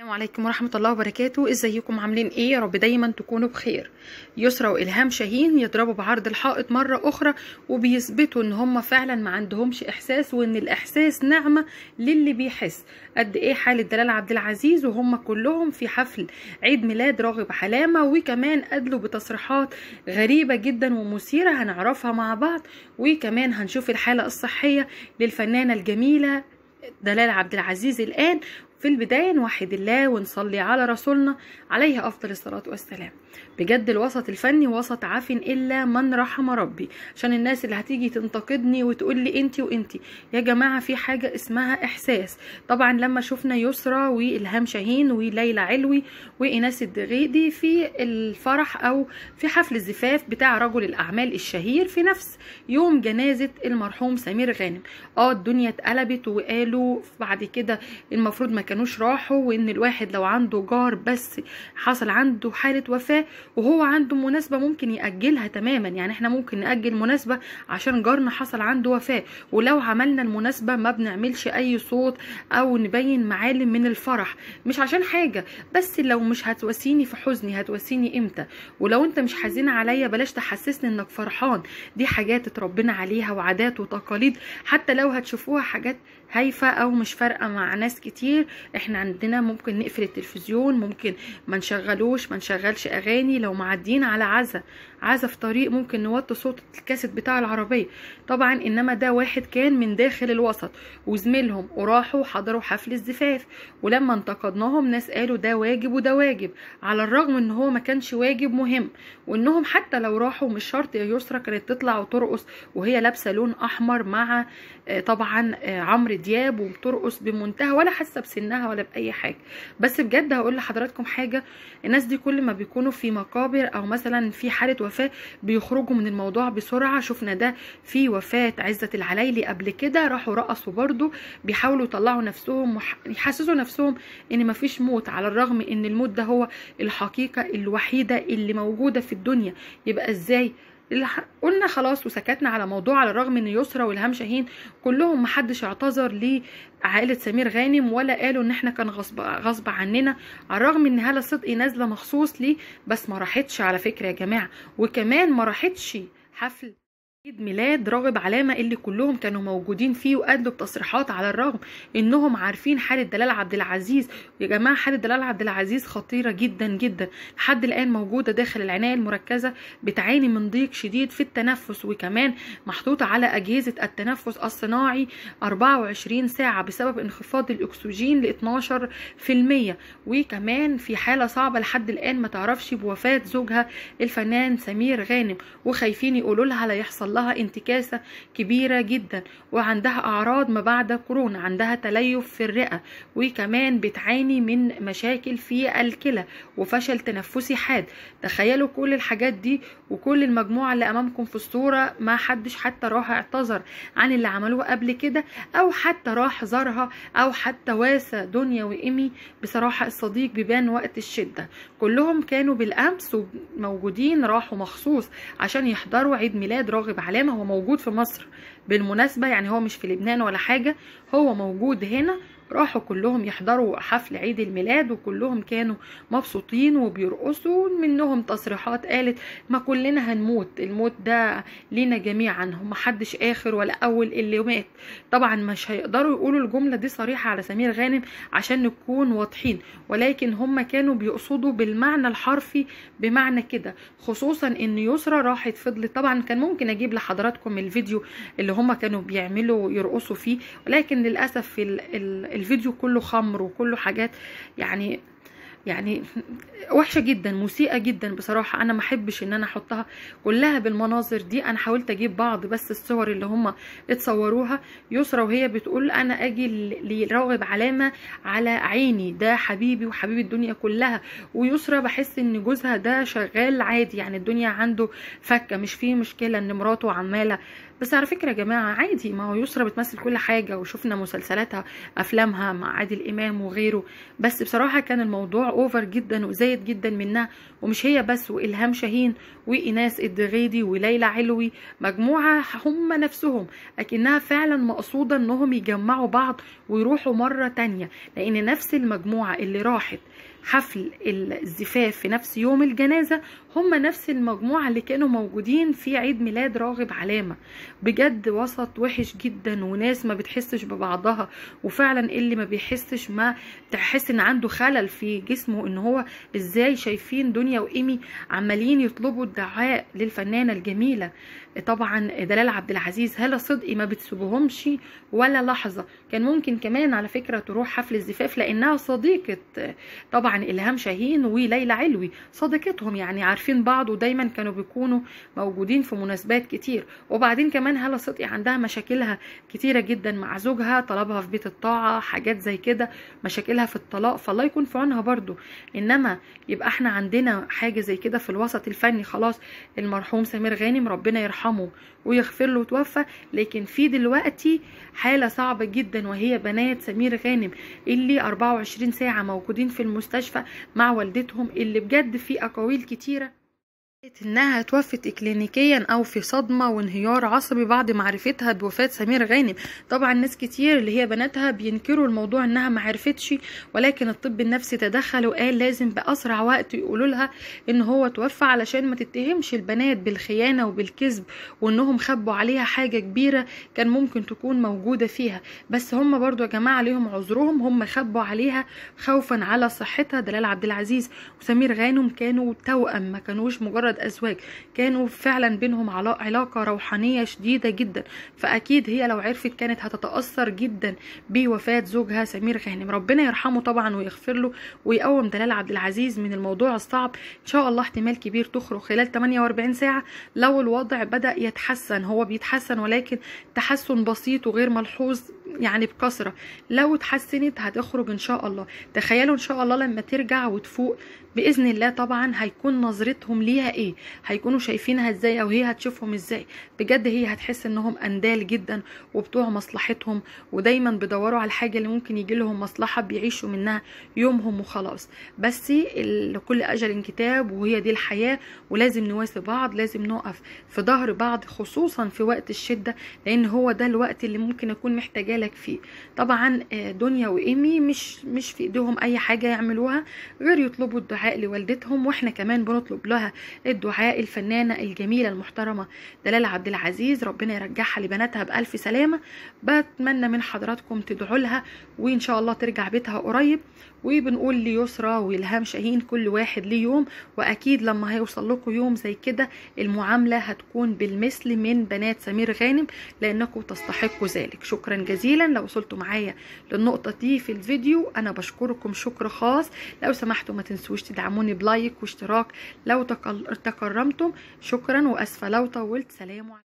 السلام عليكم ورحمة الله وبركاته ازيكم عاملين ايه يا رب دايما تكونوا بخير يسرى والهام شاهين يضربوا بعرض الحائط مرة اخرى وبيثبتوا ان هم فعلا ما عندهمش احساس وان الاحساس نعمة للي بيحس قد ايه حالة دلال عبد العزيز وهم كلهم في حفل عيد ميلاد راغب حلامة وكمان ادلوا بتصريحات غريبة جدا ومثيرة هنعرفها مع بعض وكمان هنشوف الحالة الصحية للفنانة الجميلة دلال عبد العزيز الآن في البداية نوحد الله ونصلي على رسولنا عليه أفضل الصلاة والسلام بجد الوسط الفني وسط عاف إلا من رحم ربي عشان الناس اللي هتيجي تنتقدني وتقول لي انتي وانتي يا جماعة في حاجة اسمها إحساس طبعا لما شفنا يسرى وإلهام شاهين وليلى علوي وإناس الدغيدي في الفرح أو في حفل الزفاف بتاع رجل الأعمال الشهير في نفس يوم جنازة المرحوم سمير غانم اه الدنيا اتقلبت وقالوا بعد كده المفروض ما كانوش راحوا وان الواحد لو عنده جار بس حصل عنده حالة وفاة وهو عنده مناسبة ممكن يأجلها تماما يعني احنا ممكن نأجل مناسبة عشان جارنا حصل عنده وفاة ولو عملنا المناسبة ما بنعملش اي صوت او نبين معالم من الفرح مش عشان حاجة بس لو مش هتواسيني في حزني هتواسيني امتى ولو انت مش حزين عليا بلاش تحسسني انك فرحان دي حاجات اتربينا عليها وعادات وتقاليد حتى لو هتشوفوها حاجات هايفة او مش فارقة مع ناس كتير احنا عندنا ممكن نقفل التلفزيون ممكن ما نشغلوش ما نشغلش اغاني لو معديين على عزا عزا في طريق ممكن نوطي صوت الكاسيت بتاع العربية طبعا انما ده واحد كان من داخل الوسط وزميلهم وراحوا حضروا حفل الزفاف ولما انتقدناهم ناس قالوا ده واجب وده واجب على الرغم ان هو ما كانش واجب مهم وانهم حتى لو راحوا مش شرط يا يسرى كانت تطلع وترقص وهي لابسه لون احمر مع طبعا عمرو دياب وبترقص بمنتهى ولا حاسه بسنها ولا باي حاجه بس بجد هقول لحضراتكم حاجه الناس دي كل ما بيكونوا في مقابر او مثلا في حاله وفاه بيخرجوا من الموضوع بسرعه شفنا ده في وفاه عزه العلايلي قبل كده راحوا رقصوا برضو بيحاولوا يطلعوا نفسهم يحسسوا نفسهم ان مفيش موت على الرغم ان الموت ده هو الحقيقه الوحيده اللي موجوده في الدنيا يبقى ازاي قلنا خلاص وسكتنا على موضوع على الرغم ان يسرى والهام شاهين كلهم محدش اعتذر لعائله سمير غانم ولا قالوا ان احنا كان غصب غصب عننا على الرغم ان هاله صدقي نازله مخصوص ليه بس ما راحتش على فكره يا جماعه وكمان ما راحتش حفل عيد ميلاد راغب علامة اللي كلهم كانوا موجودين فيه وأدوا بتصريحات على الرغم إنهم عارفين حالة دلال عبد العزيز يا جماعة حالة دلال عبد العزيز خطيرة جدا جدا لحد الآن موجودة داخل العناية المركزة بتعاني من ضيق شديد في التنفس وكمان محطوطة على أجهزة التنفس الصناعي 24 ساعة بسبب انخفاض الأكسجين ل 12% وكمان في حالة صعبة لحد الآن ما تعرفش بوفاة زوجها الفنان سمير غانم وخايفين يقولوا لها لا يحصل لها انتكاسة كبيرة جدا وعندها أعراض ما بعد كورونا عندها تليف في الرئة وكمان بتعاني من مشاكل في الكلى وفشل تنفسي حاد تخيلوا كل الحاجات دي وكل المجموعة اللي أمامكم في الصورة ما حدش حتى راح اعتذر عن اللي عملوه قبل كده أو حتى راح زارها أو حتى واسى دنيا وإيمي بصراحة الصديق بيبان وقت الشدة كلهم كانوا بالأمس وموجودين راحوا مخصوص عشان يحضروا عيد ميلاد راغب علامة هو موجود في مصر بالمناسبة يعني هو مش في لبنان ولا حاجة هو موجود هنا راحوا كلهم يحضروا حفل عيد الميلاد وكلهم كانوا مبسوطين وبيرقصوا منهم تصريحات قالت ما كلنا هنموت الموت ده لينا جميعا هم محدش اخر ولا اول اللي مات طبعا مش هيقدروا يقولوا الجمله دي صريحه على سمير غانم عشان نكون واضحين ولكن هم كانوا بيقصدوا بالمعنى الحرفي بمعنى كده خصوصا ان يسرى راحت فضلت طبعا كان ممكن اجيب لحضراتكم الفيديو اللي هم كانوا بيعملوا يرقصوا فيه ولكن للاسف في ال ال الفيديو كله خمر وكله حاجات يعني يعني وحشه جدا مسيئه جدا بصراحه انا ما احبش ان انا احطها كلها بالمناظر دي انا حاولت اجيب بعض بس الصور اللي هم اتصوروها يسرى وهي بتقول انا اجي لراغب علامه على عيني ده حبيبي وحبيب الدنيا كلها ويسرى بحس ان جوزها ده شغال عادي يعني الدنيا عنده فكه مش فيه مشكله ان مراته عماله بس على فكره يا جماعه عادي ما هو يسرا بتمثل كل حاجه وشفنا مسلسلاتها افلامها مع عادل امام وغيره بس بصراحه كان الموضوع اوفر جدا وزايد جدا منها ومش هي بس والهام شاهين وايناس الدغيدي وليلى علوي مجموعه هم نفسهم اكنها فعلا مقصوده انهم يجمعوا بعض ويروحوا مره تانية لان نفس المجموعه اللي راحت حفل الزفاف في نفس يوم الجنازة هم نفس المجموعة اللي كانوا موجودين في عيد ميلاد راغب علامة بجد وسط وحش جدا وناس ما بتحسش ببعضها وفعلا اللي ما بيحسش ما تحس ان عنده خلل في جسمه ان هو ازاي شايفين دنيا وايمي عمالين يطلبوا الدعاء للفنانة الجميلة طبعا دلال عبد العزيز هلا صدقي ما بتسيبهمش ولا لحظة كان ممكن كمان على فكرة تروح حفل الزفاف لانها صديقة طبعا الهام شاهين وليلى علوي صديقتهم يعني عارفين بعض ودايما كانوا بيكونوا موجودين في مناسبات كتير وبعدين كمان هلا صدقي عندها مشاكلها كتيرة جدا مع زوجها طلبها في بيت الطاعة حاجات زي كده مشاكلها في الطلاق فالله يكون في عونها برضو انما يبقى احنا عندنا حاجة زي كده في الوسط الفني خلاص المرحوم سمير غانم ربنا يرحمه ويغفر له وتوفى لكن في دلوقتي حالة صعبة جدا وهي بنات سمير غانم اللي 24 ساعة موجودين في المستشفى مع والدتهم اللي بجد في أقاويل كتيرة انها توفت اكلينيكيا او في صدمه وانهيار عصبي بعد معرفتها بوفاه سمير غانم طبعا ناس كتير اللي هي بناتها بينكروا الموضوع انها ما عرفتش ولكن الطب النفسي تدخل وقال لازم باسرع وقت يقولوا لها ان هو توفى علشان ما تتهمش البنات بالخيانه وبالكذب وانهم خبوا عليها حاجه كبيره كان ممكن تكون موجوده فيها بس هم برضو يا جماعه ليهم عذرهم هم خبوا عليها خوفا على صحتها دلال عبد العزيز وسمير غانم كانوا توأم ما كانوش مجرد مجرد ازواج كانوا فعلا بينهم علاقه روحانيه شديده جدا فاكيد هي لو عرفت كانت هتتاثر جدا بوفاه زوجها سمير غانم ربنا يرحمه طبعا ويغفر له ويقوم دلال عبد العزيز من الموضوع الصعب ان شاء الله احتمال كبير تخرج خلال 48 ساعه لو الوضع بدا يتحسن هو بيتحسن ولكن تحسن بسيط وغير ملحوظ يعني بكثرة لو اتحسنت هتخرج ان شاء الله تخيلوا ان شاء الله لما ترجع وتفوق باذن الله طبعا هيكون نظرتهم ليها ايه هيكونوا شايفينها ازاي او هي هتشوفهم ازاي بجد هي هتحس انهم اندال جدا وبتوع مصلحتهم ودايما بيدوروا على الحاجه اللي ممكن يجي لهم مصلحه بيعيشوا منها يومهم وخلاص بس لكل اجل كتاب وهي دي الحياه ولازم نواسي بعض لازم نقف في ظهر بعض خصوصا في وقت الشده لان هو ده الوقت اللي ممكن اكون محتاجه لك فيه طبعا دنيا وايمي مش مش في ايديهم اي حاجه يعملوها غير يطلبوا الدعاء لوالدتهم واحنا كمان بنطلب لها الدعاء الفنانه الجميله المحترمه دلال عبد العزيز ربنا يرجعها لبناتها بالف سلامه بتمنى من حضراتكم تدعوا لها وان شاء الله ترجع بيتها قريب وبنقول ليسرى والهام شاهين كل واحد ليه يوم واكيد لما هيوصل لكم يوم زي كده المعامله هتكون بالمثل من بنات سمير غانم لانكم تستحقوا ذلك شكرا جزيلا لو وصلتوا معايا للنقطه دي في الفيديو انا بشكركم شكر خاص لو سمحتوا ما تنسوش تدعموني بلايك واشتراك لو تكرمتم شكرا واسفه لو طولت سلام عليكم